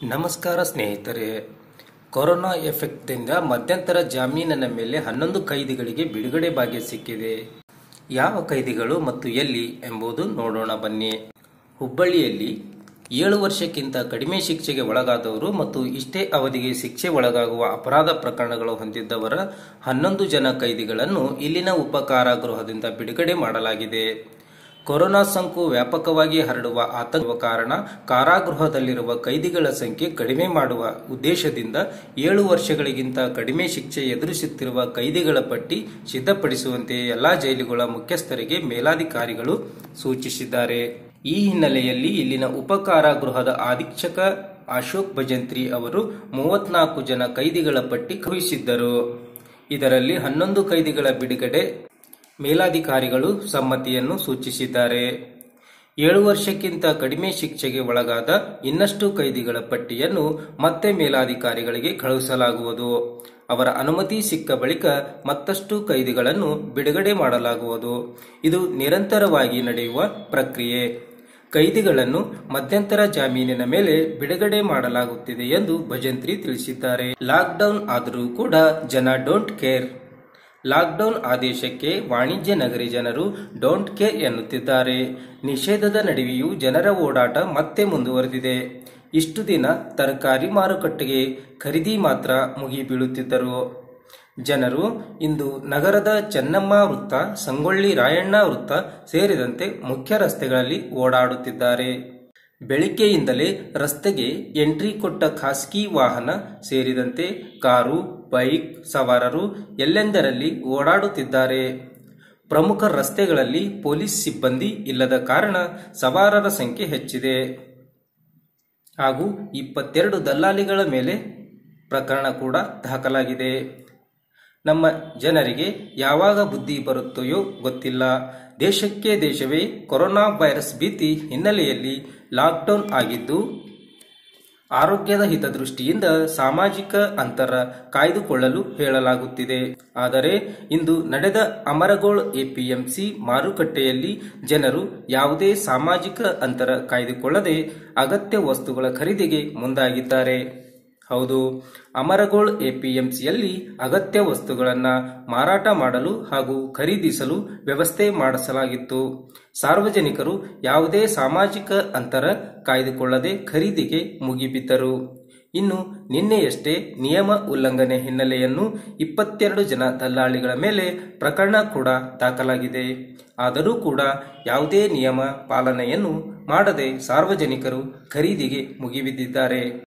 ನಮಸ್ಕಾರ ಸ್ನೇಹಿತರೆ ಕೊರೋನಾ ಎಫೆಕ್ಟ್ದಿಂದ ಮಧ್ಯಂತರ ಜಾಮೀನಿನ ಮೇಲೆ ಹನ್ನೊಂದು ಕೈದಿಗಳಿಗೆ ಬಿಡುಗಡೆ ಭಾಗ್ಯ ಸಿಕ್ಕಿದೆ ಯಾವ ಕೈದಿಗಳು ಮತ್ತು ಎಲ್ಲಿ ಎಂಬುದು ನೋಡೋಣ ಬನ್ನಿ ಹುಬ್ಬಳ್ಳಿಯಲ್ಲಿ ಏಳು ವರ್ಷಕ್ಕಿಂತ ಕಡಿಮೆ ಶಿಕ್ಷೆಗೆ ಒಳಗಾದವರು ಮತ್ತು ಇಷ್ಟೇ ಅವಧಿಗೆ ಶಿಕ್ಷೆ ಒಳಗಾಗುವ ಅಪರಾಧ ಪ್ರಕರಣಗಳು ಹೊಂದಿದ್ದವರ ಹನ್ನೊಂದು ಜನ ಕೈದಿಗಳನ್ನು ಇಲ್ಲಿನ ಉಪ ಕಾರಾಗೃಹದಿಂದ ಬಿಡುಗಡೆ ಮಾಡಲಾಗಿದೆ ಕೊರೋನಾ ಸೋಂಕು ವ್ಯಾಪಕವಾಗಿ ಹರಡುವ ಆತಂಕವ ಕಾರಣ ಕಾರಾಗೃಹದಲ್ಲಿರುವ ಕೈದಿಗಳ ಸಂಖ್ಯೆ ಕಡಿಮೆ ಮಾಡುವ ಉದ್ದೇಶದಿಂದ ಏಳು ವರ್ಷಗಳಿಗಿಂತ ಕಡಿಮೆ ಶಿಕ್ಷೆ ಎದುರಿಸುತ್ತಿರುವ ಕೈದಿಗಳ ಪಟ್ಟಿ ಸಿದ್ಧಪಡಿಸುವಂತೆ ಎಲ್ಲಾ ಜೈಲುಗಳ ಮುಖ್ಯಸ್ಥರಿಗೆ ಮೇಲಾಧಿಕಾರಿಗಳು ಸೂಚಿಸಿದ್ದಾರೆ ಈ ಹಿನ್ನೆಲೆಯಲ್ಲಿ ಇಲ್ಲಿನ ಉಪ ಕಾರಾಗೃಹದ ಅಧೀಕ್ಷಕ ಅಶೋಕ್ ಭಜಂತ್ರಿ ಅವರು ಮೂವತ್ನಾಲ್ಕು ಜನ ಕೈದಿಗಳ ಪಟ್ಟಿ ಕಳುಹಿಸಿದ್ದರು ಇದರಲ್ಲಿ ಹನ್ನೊಂದು ಕೈದಿಗಳ ಬಿಡುಗಡೆ ಮೇಲಾಧಿಕಾರಿಗಳು ಸಮ್ಮತಿಯನ್ನು ಸೂಚಿಸಿದ್ದಾರೆ ಏಳು ವರ್ಷಕ್ಕಿಂತ ಕಡಿಮೆ ಶಿಕ್ಷೆಗೆ ಒಳಗಾದ ಇನ್ನಷ್ಟು ಕೈದಿಗಳ ಪಟ್ಟಿಯನ್ನು ಮತ್ತೆ ಮೇಲಾಧಿಕಾರಿಗಳಿಗೆ ಕಳುಹಿಸಲಾಗುವುದು ಅವರ ಅನುಮತಿ ಸಿಕ್ಕ ಬಳಿಕ ಮತ್ತಷ್ಟು ಕೈದಿಗಳನ್ನು ಬಿಡುಗಡೆ ಮಾಡಲಾಗುವುದು ಇದು ನಿರಂತರವಾಗಿ ನಡೆಯುವ ಪ್ರಕ್ರಿಯೆ ಕೈದಿಗಳನ್ನು ಮಧ್ಯಂತರ ಜಾಮೀನಿನ ಮೇಲೆ ಬಿಡುಗಡೆ ಮಾಡಲಾಗುತ್ತಿದೆ ಎಂದು ಭಜಂತ್ರಿ ತಿಳಿಸಿದ್ದಾರೆ ಲಾಕ್ಡೌನ್ ಆದರೂ ಕೂಡ ಜನ ಡೋಂಟ್ ಕೇರ್ ಲಾಕ್ಡೌನ್ ಆದೇಶಕ್ಕೆ ವಾಣಿಜ್ಯ ನಗರಿ ಜನರು ಡೋಂಟ್ ಕೇರ್ ಎನ್ನುತ್ತಿದ್ದಾರೆ ನಿಷೇಧದ ನಡುವೆಯೂ ಜನರ ಓಡಾಟ ಮತ್ತೆ ಮುಂದುವರೆದಿದೆ ಇಷ್ಟು ದಿನ ತರಕಾರಿ ಮಾರುಕಟ್ಟೆಗೆ ಖರೀದಿ ಮಾತ್ರ ಮುಗಿಬೀಳುತ್ತಿದ್ದರು ಜನರು ಇಂದು ನಗರದ ಚೆನ್ನಮ್ಮ ವೃತ್ತ ಸಂಗೊಳ್ಳಿ ರಾಯಣ್ಣ ವೃತ್ತ ಸೇರಿದಂತೆ ಮುಖ್ಯ ರಸ್ತೆಗಳಲ್ಲಿ ಓಡಾಡುತ್ತಿದ್ದಾರೆ ಬೆಳಿಗ್ಗೆಯಿಂದಲೇ ರಸ್ತೆಗೆ ಎಂಟ್ರಿ ಕೊಟ್ಟ ಖಾಸಗಿ ವಾಹನ ಸೇರಿದಂತೆ ಕಾರು ಬೈಕ್ ಸವಾರರು ಎಲ್ಲೆಂದರಲ್ಲಿ ಓಡಾಡುತ್ತಿದ್ದಾರೆ ಪ್ರಮುಖ ರಸ್ತೆಗಳಲ್ಲಿ ಪೊಲೀಸ್ ಸಿಬ್ಬಂದಿ ಇಲ್ಲದ ಕಾರಣ ಸವಾರರ ಸಂಖ್ಯೆ ಹೆಚ್ಚಿದೆ ಹಾಗೂ ಇಪ್ಪತ್ತೆರಡು ದಲ್ಲಾಳಿಗಳ ಮೇಲೆ ಪ್ರಕರಣ ಕೂಡ ದಾಖಲಾಗಿದೆ ನಮ್ಮ ಜನರಿಗೆ ಯಾವಾಗ ಬುದ್ಧಿ ಬರುತ್ತದೆಯೋ ಗೊತ್ತಿಲ್ಲ ದೇಶಕ್ಕೆ ದೇಶವೇ ಕೊರೋನಾ ವೈರಸ್ ಭೀತಿ ಹಿನ್ನೆಲೆಯಲ್ಲಿ ಲಾಕ್ಡೌನ್ ಆಗಿದ್ದು ಆರೋಗ್ಯದ ಹಿತದೃಷ್ಟಿಯಿಂದ ಸಾಮಾಜಿಕ ಅಂತರ ಕಾಯ್ದುಕೊಳ್ಳಲು ಹೇಳಲಾಗುತ್ತಿದೆ ಆದರೆ ಇಂದು ನಡೆದ ಅಮರಗೋಳ್ ಎಪಿಎಂಸಿ ಮಾರುಕಟ್ಟೆಯಲ್ಲಿ ಜನರು ಯಾವುದೇ ಸಾಮಾಜಿಕ ಅಂತರ ಕಾಯ್ದುಕೊಳ್ಳದೆ ಅಗತ್ಯ ವಸ್ತುಗಳ ಖರೀದಿಗೆ ಮುಂದಾಗಿದ್ದಾರೆ ಹೌದು ಅಮರಗೋಳ್ ಎಪಿಎಂಸಿಯಲ್ಲಿ ಅಗತ್ಯ ವಸ್ತುಗಳನ್ನು ಮಾರಾಟ ಮಾಡಲು ಹಾಗೂ ಖರೀದಿಸಲು ವ್ಯವಸ್ಥೆ ಮಾಡಿಸಲಾಗಿತ್ತು ಸಾರ್ವಜನಿಕರು ಯಾವುದೇ ಸಾಮಾಜಿಕ ಅಂತರ ಕಾಯ್ದುಕೊಳ್ಳದೆ ಖರೀದಿಗೆ ಮುಗಿಬಿದ್ದರು ಇನ್ನು ನಿನ್ನೆಯಷ್ಟೇ ನಿಯಮ ಉಲ್ಲಂಘನೆ ಹಿನ್ನೆಲೆಯನ್ನು ಇಪ್ಪತ್ತೆರಡು ಜನ ದಲ್ಲಾಳಿಗಳ ಮೇಲೆ ಪ್ರಕರಣ ಕೂಡ ದಾಖಲಾಗಿದೆ ಆದರೂ ಕೂಡ ಯಾವುದೇ ನಿಯಮ ಪಾಲನೆಯನ್ನು ಮಾಡದೆ ಸಾರ್ವಜನಿಕರು ಖರೀದಿಗೆ ಮುಗಿಬಿದ್ದಿದ್ದಾರೆ